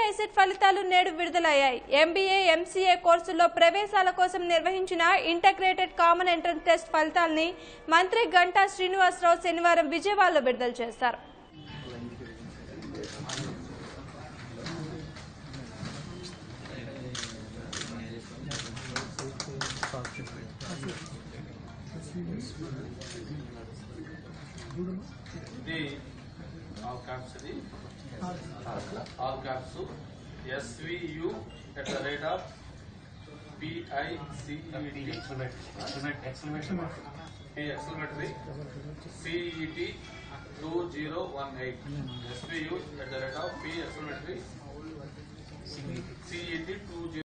ICET ఫలితాలు నేడు విడుదలయ్యాయి ఎంబీఏ ఎంసీఏ కోర్సుల్లో ప్రవేశాల కోసం నిర్వహించిన ఇంటగ్రేటెడ్ కామన్ ఎంట్రన్స్ టెస్ట్ ఫలితాల్ని మంత్రి గంటా శ్రీనివాసరావు శనివారం విజయవాడలో విడుదల చేశారు ఇది ఆల్ క్యాప్స్ ఇది all caps SVU at the rate of PICED explanatory CET two zero one eight SVU at the rate of P explanatory CET two zero